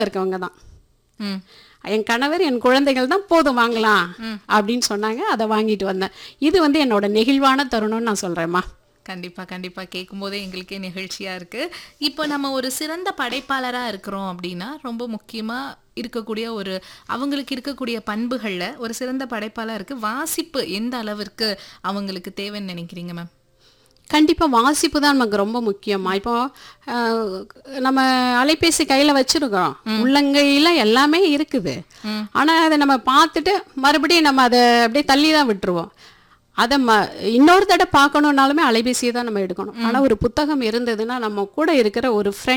இருக்கவங்க தான் ம் என் கணவர் என் குழந்தைகள் தான் போதும் வாங்கலாம் அப்படின்னு சொன்னாங்க அதை வாங்கிட்டு வந்தேன் இது வந்து என்னோட நெகிழ்வான தருணம்னு நான் சொல்கிறேம்மா கண்டிப்பா கண்டிப்பா கேட்கும்போதே எங்களுக்கே நிகழ்ச்சியா இருக்கு இப்போ நம்ம ஒரு சிறந்த படைப்பாளரா இருக்கிறோம் அப்படின்னா ரொம்ப முக்கியமா இருக்கக்கூடிய ஒரு அவங்களுக்கு இருக்கக்கூடிய பண்புகள்ல ஒரு சிறந்த படைப்பாளருக்கு வாசிப்பு எந்த அளவிற்கு அவங்களுக்கு தேவைன்னு நினைக்கிறீங்க மேம் கண்டிப்பாக வாசிப்பு தான் நமக்கு ரொம்ப முக்கியமா இப்போ அஹ், நம்ம அலைபேசி கையில் வச்சிருக்கிறோம் உள்ளங்கையில் எல்லாமே இருக்குது ஆனால் அதை நம்ம பார்த்துட்டு மறுபடியும் நம்ம அதை அப்படியே தள்ளி தான் விட்டுருவோம் அதை ம இன்னொரு தடவை பார்க்கணுன்னாலுமே அலைபேசியை தான் நம்ம எடுக்கணும் ஆனால் ஒரு புத்தகம் இருந்ததுன்னா நம்ம கூட இருக்கிற ஒரு ஃப்ரெண்ட்